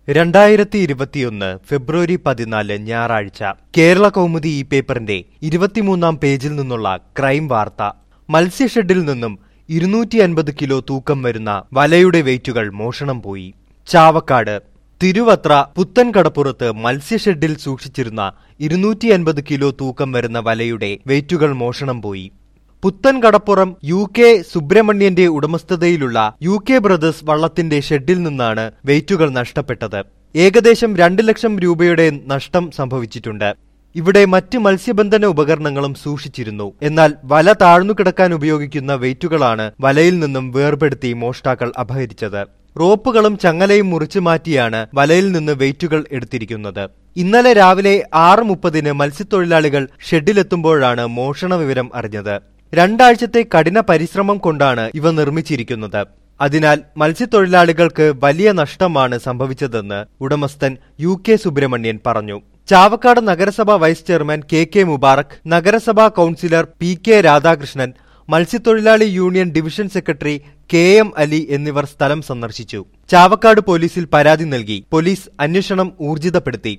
രണ്ടായിരത്തി ഇരുപത്തിയൊന്ന് ഫെബ്രുവരി പതിനാല് ഞായറാഴ്ച കേരള കൗമുദി ഈ പേപ്പറിന്റെ ഇരുപത്തിമൂന്നാം പേജിൽ നിന്നുള്ള ക്രൈം വാർത്ത മത്സ്യഷെഡിൽ നിന്നും ഇരുന്നൂറ്റി അൻപത് കിലോ തൂക്കം വരുന്ന വലയുടെ വെയിറ്റുകൾ മോഷണം പോയി ചാവക്കാട് തിരുവത്ര പുത്തൻകടപ്പുറത്ത് മത്സ്യഷെഡിൽ സൂക്ഷിച്ചിരുന്ന ഇരുന്നൂറ്റി അൻപത് കിലോ തൂക്കം വരുന്ന വലയുടെ വെയിറ്റുകൾ മോഷണം പോയി പുത്തൻ കടപ്പുറം യു കെ സുബ്രഹ്മണ്യന്റെ ഉടമസ്ഥതയിലുള്ള യു കെ ബ്രദേഴ്സ് വള്ളത്തിന്റെ ഷെഡിൽ നിന്നാണ് വെയിറ്റുകൾ നഷ്ടപ്പെട്ടത് ഏകദേശം രണ്ട് ലക്ഷം രൂപയുടെ നഷ്ടം സംഭവിച്ചിട്ടുണ്ട് ഇവിടെ മറ്റ് മത്സ്യബന്ധന ഉപകരണങ്ങളും സൂക്ഷിച്ചിരുന്നു എന്നാൽ വല താഴ്ന്നു കിടക്കാൻ ഉപയോഗിക്കുന്ന വെയിറ്റുകളാണ് വലയിൽ നിന്നും വേർപെടുത്തി മോഷ്ടാക്കൾ അപഹരിച്ചത് റോപ്പുകളും ചങ്ങലയും മുറിച്ചു മാറ്റിയാണ് വലയിൽ നിന്ന് വെയിറ്റുകൾ എടുത്തിരിക്കുന്നത് ഇന്നലെ രാവിലെ ആറ് മുപ്പതിന് മത്സ്യത്തൊഴിലാളികൾ ഷെഡിലെത്തുമ്പോഴാണ് മോഷണ വിവരം അറിഞ്ഞത് രണ്ടാഴ്ചത്തെ കഠിന പരിശ്രമം കൊണ്ടാണ് ഇവ നിർമ്മിച്ചിരിക്കുന്നത് അതിനാൽ മത്സ്യത്തൊഴിലാളികൾക്ക് വലിയ നഷ്ടമാണ് സംഭവിച്ചതെന്ന് ഉടമസ്ഥൻ യു കെ സുബ്രഹ്മണ്യൻ പറഞ്ഞു ചാവക്കാട് നഗരസഭ vice chairman K K Mubarak നഗരസഭാ കൌൺസിലർ പി കെ രാധാകൃഷ്ണൻ മത്സ്യത്തൊഴിലാളി union division secretary K M Ali എന്നിവർ സ്ഥലം സന്ദർശിച്ചു ചാവക്കാട് പോലീസിൽ പരാതി നൽകി പോലീസ് അന്വേഷണം ഊർജിതപ്പെടുത്തി